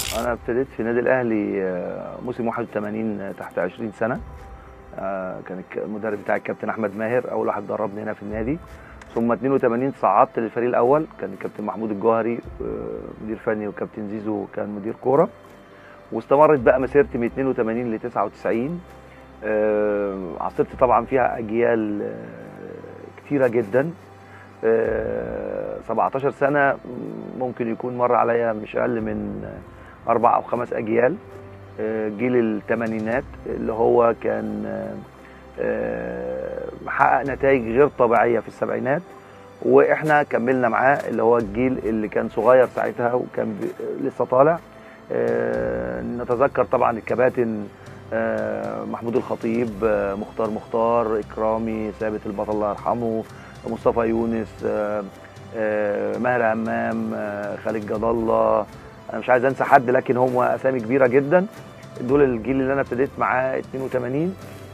انا ابتديت في النادي الاهلي آه، موسم 81 تحت 20 سنه آه، كان الك- المدرب بتاعي الكابتن احمد ماهر اول واحد دربني هنا في النادي ثم 82 صعدت للفريق الاول كان الكابتن محمود الجوهري آه، مدير فني والكابتن زيزو كان مدير كوره واستمرت بقى مسيرتي من 82 ل 99 آه، عاصرت طبعا فيها اجيال آه، كتيره جدا آه، 17 سنه ممكن يكون مر عليا مش اقل من اربع او خمس اجيال آه، جيل الثمانينات اللي هو كان آه، آه، محقق نتائج غير طبيعيه في السبعينات واحنا كملنا معاه اللي هو الجيل اللي كان صغير ساعتها وكان ب- لسه طالع آه، نتذكر طبعا الكباتن آه، محمود الخطيب آه، مختار مختار اكرامي ثابت البطل الله يرحمه مصطفى يونس آه، آه، ماهر همام آه، خالد جد الله انا مش عايز انسى حد لكن هم اسامي كبيره جدا دول الجيل اللي انا ابتديت معاه 82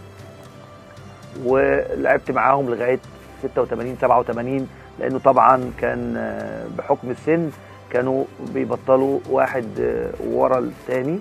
ولعبت معاهم لغايه 86 87 لانه طبعا كان آه، بحكم السن كانوا بيبطلوا واحد آه، ورا الثاني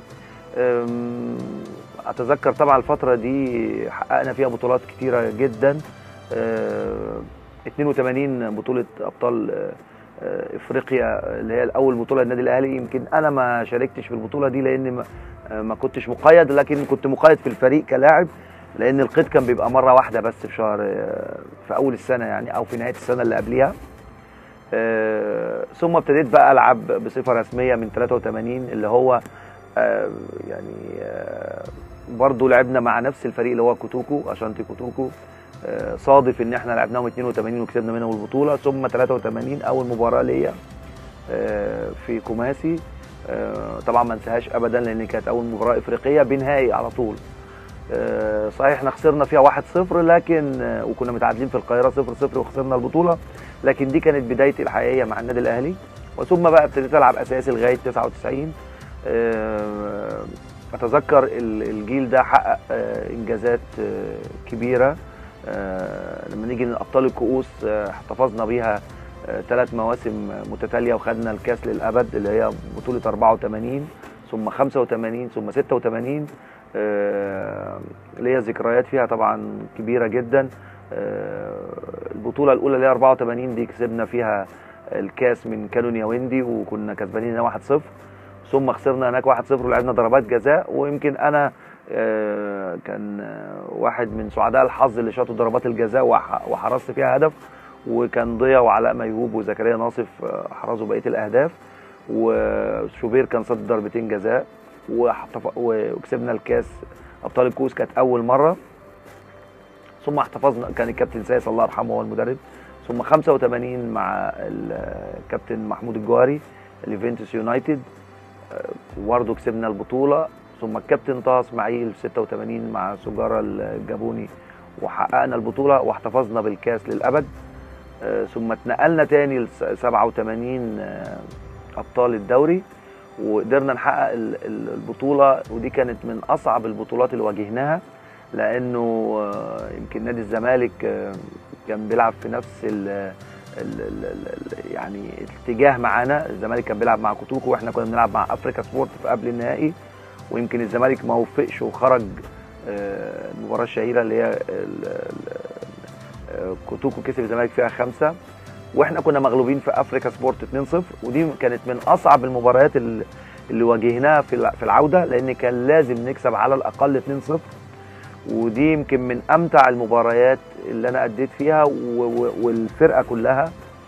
اتذكر طبعا الفتره دي حققنا فيها بطولات كتيره جدا آه، 82 بطوله ابطال آه، آه، افريقيا اللي هي الاول بطوله للنادي الاهلي يمكن انا ما شاركتش في البطوله دي لان ما- آه، ما كنتش مقيد لكن كنت مقيد في الفريق كلاعب لان القيد كان بيبقى مره واحده بس في شهر آه، في اول السنه يعني او في نهايه السنه اللي قبليها آه، ثم ابتديت بقى العب بصفه رسميه من 83 اللي هو آه، يعني آه، برضو لعبنا مع نفس الفريق اللي هو كوتوكو اشانتي كوتوكو آه، صادف ان احنا لعبناهم 82 وكسبنا منهم البطوله ثم 83 اول مباراه ليا آه، في كوماسي آه، طبعا ما انساهاش ابدا لان كانت اول مباراه افريقيه بنهائي على طول آه، صحيح احنا خسرنا فيها 1-0 لكن آه، وكنا متعادلين في القاهره 0-0 وخسرنا البطوله لكن دي كانت بدايتي الحقيقيه مع النادي الاهلي وثم بقى ابتديت العب اساسي لغايه 99 آه، اتذكر ال- الجيل ده حقق آه، انجازات آه، كبيره آه، لما نيجي لابطال الكؤوس آه، احتفظنا بيها ثلاث مواسم متتاليه وخدنا الكاس للابد اللي هي بطوله 84 ثم 85 ثم 86 آه، ليا ذكريات فيها طبعا كبيره جدا آه، البطوله الاولى اللي هي 84 دي كسبنا فيها الكاس من كانون ياوندي وكنا كسبانين هنا 1-0 ثم خسرنا هناك 1-0 ولعبنا ضربات جزاء ويمكن انا آه، كان آه، واحد من سعداء الحظ اللي شاطوا ضربات الجزاء وح- وحرزت فيها هدف وكان ضيا وعلاء ميهوب وزكريا ناصف آه، حرزوا بقيه الاهداف وشوبير كان صد ضربتين جزاء واحتف- وكسبنا الكاس ابطال الكؤوس كانت اول مره ثم احتفظنا كان الكابتن سايس الله يرحمه هو المدرب ثم 85 مع الكابتن محمود الجوهري اليوفنتوس يونايتد آه، وبرضه كسبنا البطوله ثم الكابتن طه اسماعيل في 86 مع سجاره الجابوني وحققنا البطوله واحتفظنا بالكاس للابد آه، ثم اتنقلنا تاني ل 87 آه، ابطال الدوري وقدرنا نحقق ال- ال- البطوله ودي كانت من اصعب البطولات اللي واجهناها لانه آه، يمكن نادي الزمالك آه، كان بيلعب في نفس ال ال ال ال يعني الاتجاه معانا الزمالك كان بيلعب مع كوتوكو واحنا كنا بنلعب مع افريكا سبورت في قبل النهائي ويمكن الزمالك ما وفقش وخرج آه، المباراه الشهيره اللي هي ال- ال- آه، كوتوكو كسب الزمالك فيها خمسه واحنا كنا مغلوبين في افريكا سبورت 2-0 ودي كانت من اصعب المباريات اللي اللي واجهناها في الع- في العوده لان كان لازم نكسب على الاقل 2-0 ودي يمكن من امتع المباريات اللي انا اديت فيها و- و- والفرقه كلها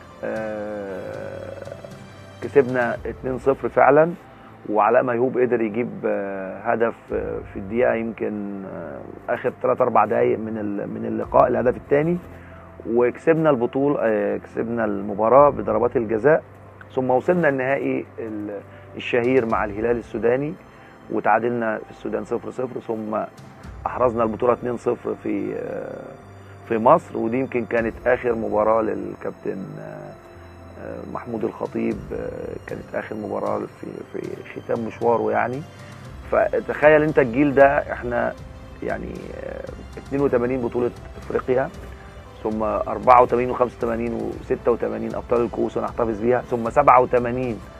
آه، كسبنا 2-0 فعلا وعلاء ميهوب قدر يجيب آه، هدف آه، في الدقيقه يمكن آه، اخر 3 4 دقائق من ال- من اللقاء الهدف الثاني وكسبنا البطوله آه، كسبنا المباراه بضربات الجزاء ثم وصلنا النهائي ال- الشهير مع الهلال السوداني وتعادلنا في السودان 0-0 ثم احرزنا البطوله 2-0 في آه، في مصر ودي يمكن كانت اخر مباراه للكابتن آه، آه، محمود الخطيب آه، كانت اخر مباراه في في ختام مشواره يعني فتخيل انت الجيل ده احنا يعني آه، 82 بطوله افريقيا ثم 84 و85 و86 ابطال الكؤوس ونحتفظ بيها ثم 87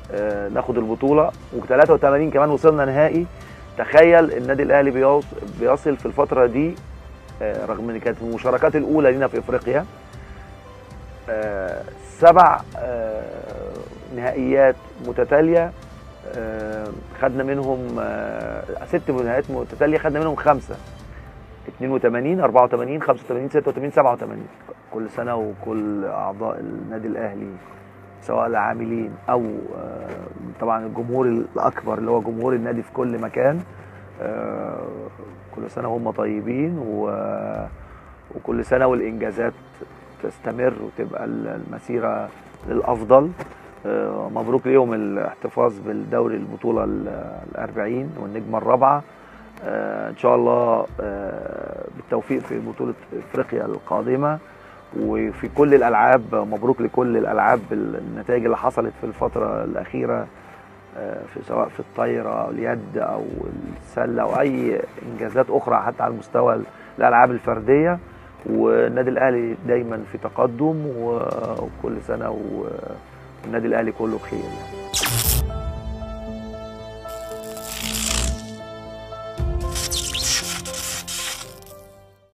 آه، ناخد البطوله و83 كمان وصلنا نهائي تخيل النادي الاهلي بيوص- بيصل في الفتره دي آه، رغم ان كانت المشاركات الاولى لينا في افريقيا آه، سبع آه، نهائيات متتاليه آه، خدنا منهم آه، ست نهائيات متتاليه خدنا منهم خمسه 82 84 85 86 87 كل سنه وكل اعضاء النادي الاهلي سواء العاملين او آه، طبعا الجمهور الاكبر اللي هو جمهور النادي في كل مكان آه، كل سنه هم طيبين و- وكل سنه والانجازات تستمر وتبقى المسيره للافضل آه، مبروك ليهم الاحتفاظ بالدوري البطوله الأربعين والنجمه الرابعه آه، ان شاء الله آه، بالتوفيق في بطوله افريقيا القادمه وفي كل الالعاب مبروك لكل الالعاب النتائج اللي حصلت في الفتره الاخيره آه، في سواء في الطايره او اليد او السله او اي انجازات اخرى حتى على مستوى الالعاب الفرديه والنادي الاهلي دايما في تقدم و- وكل سنه والنادي الاهلي كله بخير يعني.